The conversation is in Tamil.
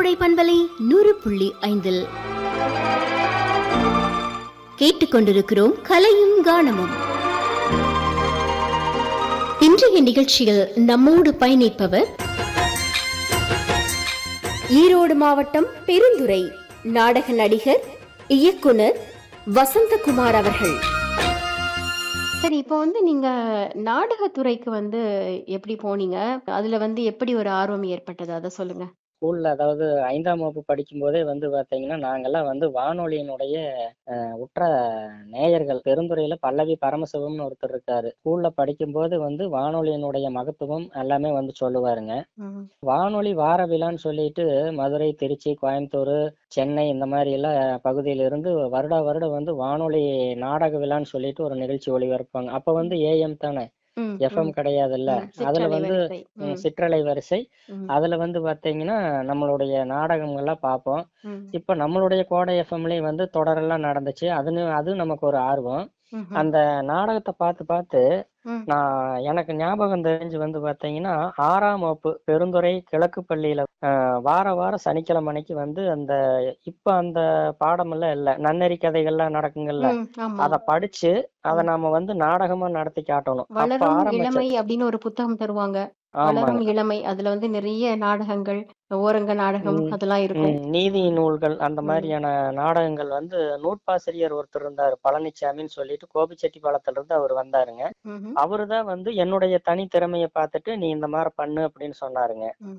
கோடை பண்பலை நூறு புள்ளி ஐந்தில் கேட்டுக்கொண்டிருக்கிறோம் கலையும் கானமும் இன்றைய நிகழ்ச்சியில் நம்மோடு பயணிப்பவர் ஈரோடு மாவட்டம் பெருந்துறை நாடக நடிகர் இயக்குனர் வசந்தகுமார் அவர்கள் சரி இப்போ வந்து நீங்க நாடகத்துறைக்கு வந்து எப்படி போனீங்க அதுல வந்து எப்படி ஒரு ஆர்வம் ஏற்பட்டது அதை சொல்லுங்க ஸ்கூல்ல அதாவது ஐந்தாம் வகுப்பு படிக்கும்போதே வந்து பாத்தீங்கன்னா நாங்கெல்லாம் வந்து வானொலியினுடைய அஹ், உற்ற நேயர்கள் பெருந்துறையில பல்லவி பரமசிவம்னு ஒருத்தர் இருக்காரு ஸ்கூல்ல படிக்கும்போது வந்து வானொலியினுடைய மகத்துவம் எல்லாமே வந்து சொல்லுவாருங்க ம், வானொலி வார விழான்னு சொல்லிட்டு மதுரை திருச்சி கோயம்புத்தூர் சென்னை இந்த மாதிரி எல்லாம் பகுதியில இருந்து வருடா வருடம் வந்து வானொலி நாடக விழான்னு சொல்லிட்டு ஒரு நிகழ்ச்சி ஒளிபரப்பாங்க அப்ப வந்து ஏஎம் தானே ம், எஃப்எம் ம், கிடையாதுல்ல ம், அதுல சிற்றலை வந்து வரிசை. ம், ம், சிற்றலை வரிசை ம், அதுல வந்து பாத்தீங்கன்னா நம்மளுடைய நாடகங்கள்லாம் பார்ப்போம் ம், இப்ப நம்மளுடைய கோடை எஃப்எம்லயும் வந்து தொடரெல்லாம் நடந்துச்சு அதுன்னு அது நமக்கு ஒரு ஆர்வம் ம்ஹும். அந்த நாடகத்தை பார்த்து பார்த்து ம், நான் எனக்கு ஞாபகம் தெரிஞ்சு வந்து பாத்தீங்கன்னா ஆறாம் வகுப்பு பெருந்துறை கிழக்கு பள்ளியில அஹ், வார வாரம் சனிக்கிழமை அன்னைக்கு வந்து அந்த இப்ப அந்த பாடமெல்லாம் இல்ல நன்னெறி கதைகள்லாம் நடக்குங்கல்ல ம், ஆமா. அத படிச்சு அத நாம வந்து நாடகமா நடத்தி காட்டணும் அப்ப வளரும் ஆரம்பிச்ச இளமை அப்படின்னு ஒரு புத்தகம் தருவாங்க ஆமாங்க வளரும் இளமை அதுல வந்து நிறைய நாடகங்கள் ஓரங்க நாடகம் ம், அதெல்லாம் இருக்கும் ம், நீதி நூல்கள் அந்த ம், மாதிரியான நாடகங்கள் வந்து நூற்பாசிரியர் ஒருத்தர் இருந்தாரு பழனிச்சாமின்னு சொல்லிட்டு கோபிச்செட்டிப்பாளையத்துல இருந்து அவர் வந்தாருங்க ம்ஹும். அவருதான் வந்து என்னுடைய தனி திறமையை பார்த்துட்டு நீ இந்த மாதிரி பண்ணு அப்படின்னு சொன்னாருங்க ம்.